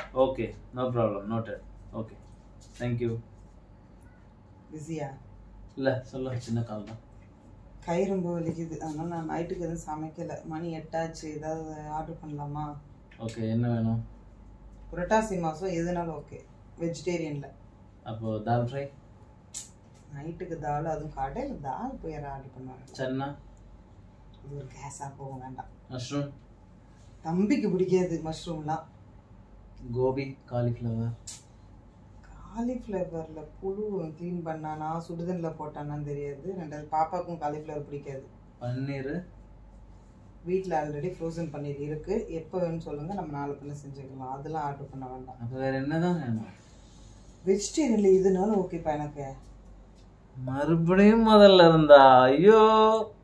okay no problem noted okay thank you பிஸியா இல்லை சொல்ல சின்ன கால் தான் கை ரொம்ப வலிக்குது அதனால நான் நைட்டுக்கு எதுவும் சமைக்கல மணி எட்டாச்சு ஏதாவது ஆர்டர் பண்ணலாமா ஓகே என்ன வேணும் புரட்டாசி மாதம் எதுனாலும் ஓகே வெஜிடேரியனில் அப்போது தால் ஃப்ரை நைட்டுக்கு தால் அதுவும் கடையில் தால் போய் யாரும் ஆர்டர் பண்ணுவாங்க சன்னா இது ஒரு கேஸாக போக வேண்டாம் மஷ்ரூம் தம்பிக்கு பிடிக்காது மஷ்ரூம்லாம் கோபி காலிஃப்ளவர் காலிஃப்ளவரில் புழு க்ளீன் பண்ணானா சுடுதண்ணில் போட்டானான்னு தெரியாது ரெண்டாவது பாப்பாவுக்கும் காலிஃப்ளவர் பிடிக்காது பன்னீர் வீட்டில் ஆல்ரெடி ஃப்ரோசன் பன்னீர் இருக்குது எப்போ வேணும்னு சொல்லுங்கள் நம்ம நாலு பண்ண செஞ்சுக்கலாம் அதெல்லாம் ஆர்டர் பண்ண வேண்டாம் அப்போ வேறு என்ன தான் வேணும் வெஜிடேரியனில் இதுனாலும் ஓகேப்பா எனக்கு மறுபடியும் முதல்ல இருந்தா ஐயோ